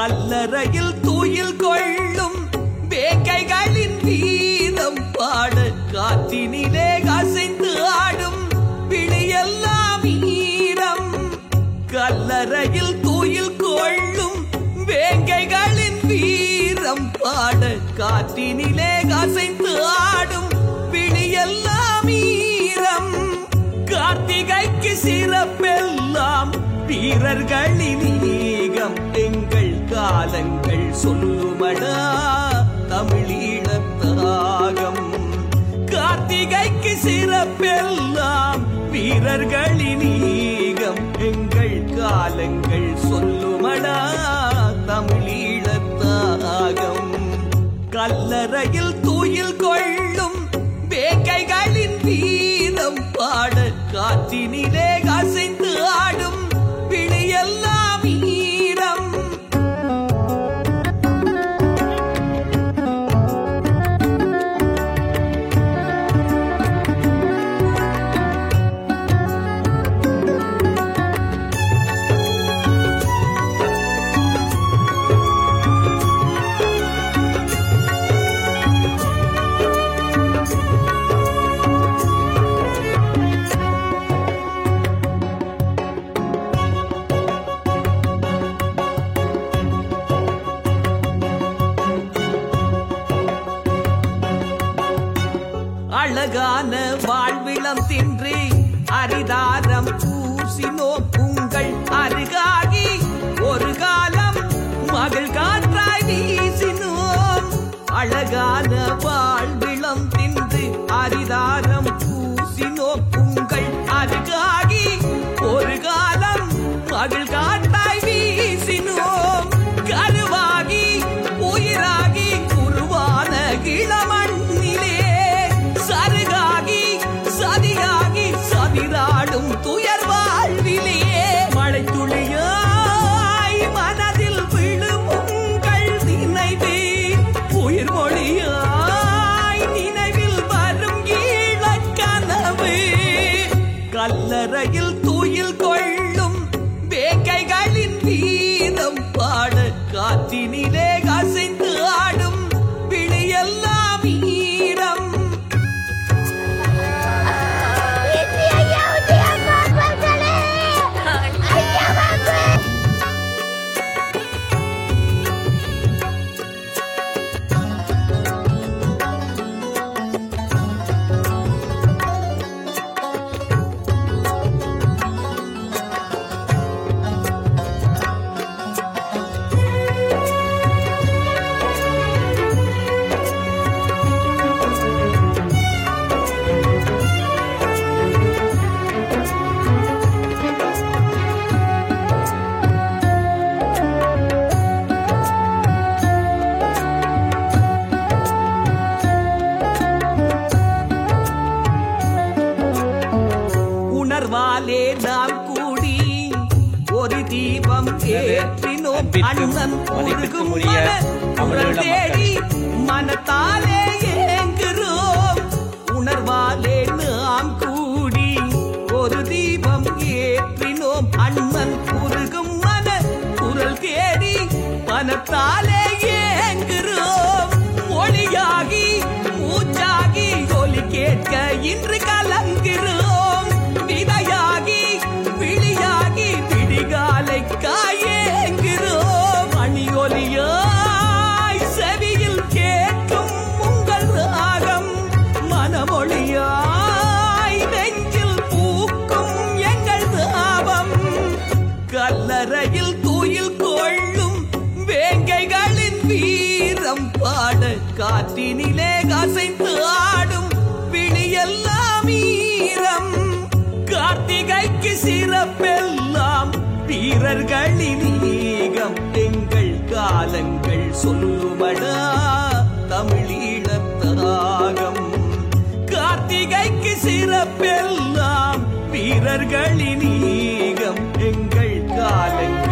கல்லறையில் தூயில் கொள்ளும் வேங்கைகளின் வீரம் பாட காற்றினிலே அசைந்து ஆடும் விழியெல்லாம் ஈரம் கல்லறையில் தூயில் கொள்ளும் வேங்கைகளின் வீரம் பாட காற்றினிலே அசைந்து ஆடும் விழியெல்லாம் ஈரம் கார்த்திகைக்கு சிறப்பெல்லாம் வீரர்களின் ஈகம் எங்கள் காலங்கள் சொல்லுமடா தமிழீழத்தாகம் கார்த்திகைக்கு சிறப்பெல்லாம் வீரர்களின் ஈகம் எங்கள் காலங்கள் சொல்லுமடா தமிழீழத்தாகம் கல்லறையில் தூயில் கொள்ளும் வேங்கைகளின் வீரம் பாட காற்றினிலே அசைந்து ஆடும் விழியெல்லாம் ஈரம் அழகான வாழ்விளம் தின்று அரிதாரம் பூசினோம் உங்கள் அருகாகி ஒரு காலம் மகள் காற்றாய் வீசினோம் அழகான வாழ்விளம் தின்று அரிதாரம் பூசினோம் உங்கள் அருகாகி ஒரு காலம் மகள் காற்றாய் வீசினோம் கருவாகி உயிராகி உருவான இளமண்ணிலே சருகாகி சதியாகி சதிராடும் துயர் வாழ்விலே மழை துளியாய் மனதில் விழும் உங்கள் நினைவு உயிர் மொழியாய் நினைவில் வரும் ஈழக்கனவு கல்லறையில் தூயில் கொள்ளும் வேங்கைகளின் வீரம் பாட காற்றினிலே அசைந்து ஆடும் விழியெல்லாம் ஈரம் இந்திய யகுதிய மார்பர்களே! ஐயா வாங்கு! உணர்வாலே நாம் கூடி ஒரு தீபம் ஏற்றினோம் அன்பிற்கும் அண்ணன் மதிப்பிற்கும் உருகும் உரிய மன தமிழீழ உணர் தேடி மனத்தாலே ஏங்குகிறோம் உணர்வாலே நாம் கூடி ஒரு தீபம் ஏற்றினோம் அண்ணன் உருகும் மன குரல் தேடி மனத்தாலே ஏங்குகிறோம் மொழியாகி மூச்சாகி ஒலி கேட்க இன்று கலங்குகிறோம் விதையாகி விழியாகி விடிகாலை காயேங்குகிறோம் அணி ஒலியாய் செவியில் கேட்கும் உங்கள் ராகம் மனமொழியாய் நெஞ்சில் பூக்கும் எங்கள் தாபம் கல்லறையில் தூயில் கொள்ளும் வேங்கைகளின் வீரம் பாட காற்றினிலே அசைந்து ஆடும் விழியெல்லாம் ஈரம் கார்த்திகைக்கு சிறப்பெல்லாம் வீரர்களின் ஈகம் எங்கள் காலங்கள் சொல்லுமடா தமிழீழத்தாகம் கார்த்திகைக்கு சிறப்பெல்லாம் வீரர்களின் ஈகம் எங்கள் காலங்கள்